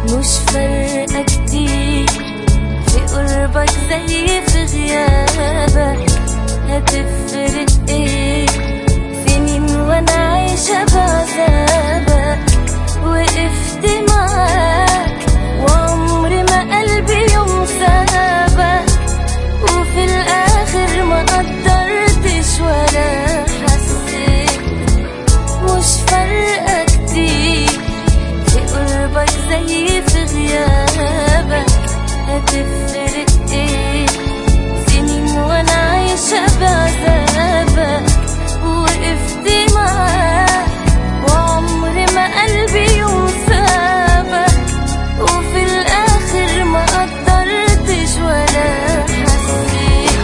مش فارقة كتير في قربك زي في غيابك هتفرق ايه سنين وانا عايشة بعذابك وقفت معاك وعمري ما قلبي يوم سابك وفي الاخر ما قدرتش ولا حسيت مش فارقة كتير في قربك زي في غيابك هتفرق ايه سنين وانا عايشة بعذابك وقفت معاك وعمري ما قلبي يوم سابك وفي الاخر ما قدرتش ولا حسيت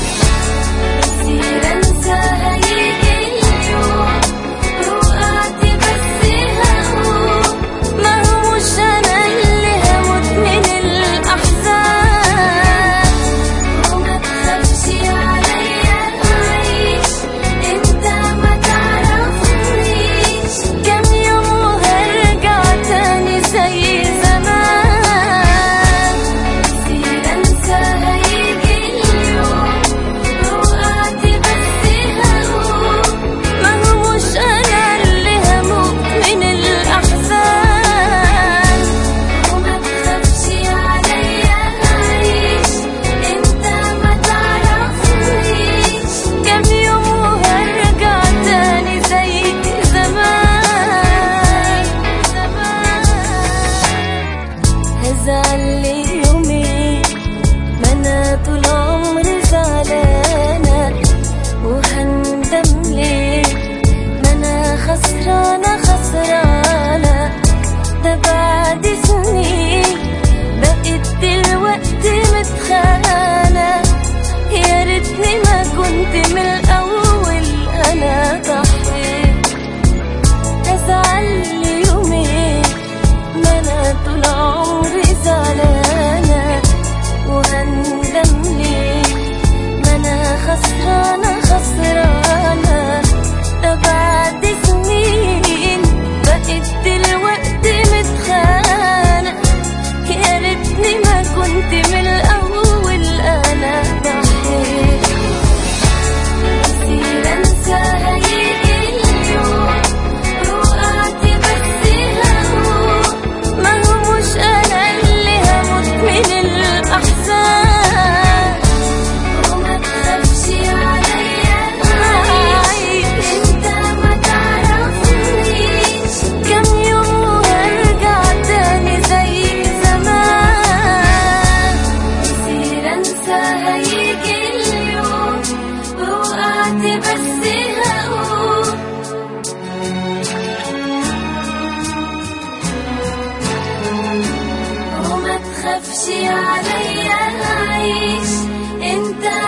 كتير انسى هيجي اليوم وقعت بس هقوم ما هو مش انا اللي هموت من الاحزان وما تخافش عليا اعيش انت ما تعرفنيش كم يوم وهرجع تاني زي زمان كتير انسى هيجي اليوم وقعت بس هقوم ما هو مش انا اللي هموت من الاحزان وما تخافش عليا اعيش انت ما تعرفنيش كم يوم وهرجع تاني زي زمان هزعل لي يومين ما انا طول عمري زعلانه وهندم ليه ما انا خسرانه خسرانه ده بعد سنين بقيت دلوقتي متخانه يا ريتني ما كنت من الاول انا ضحيت هزعل لي يومين ما انا طول عمري زعلانه وهندم ليه ما انا خسرانه خسرانه ده بعد سنين بقيت دلوقتي متخانه يا ريتني ما كنت من الاول انا ضحيت كتير انسى هيجي اليوم وقعت بس هقوم ما هو مش انا اللي هموت من الاحزان وما تخافش عليا اعيش انت ما تعرفنيش كم يوم وهرجع تاني زي زمان كتير انسى هيجي اليوم وقعت بس هقوم وما تخافش عليا اعيش انت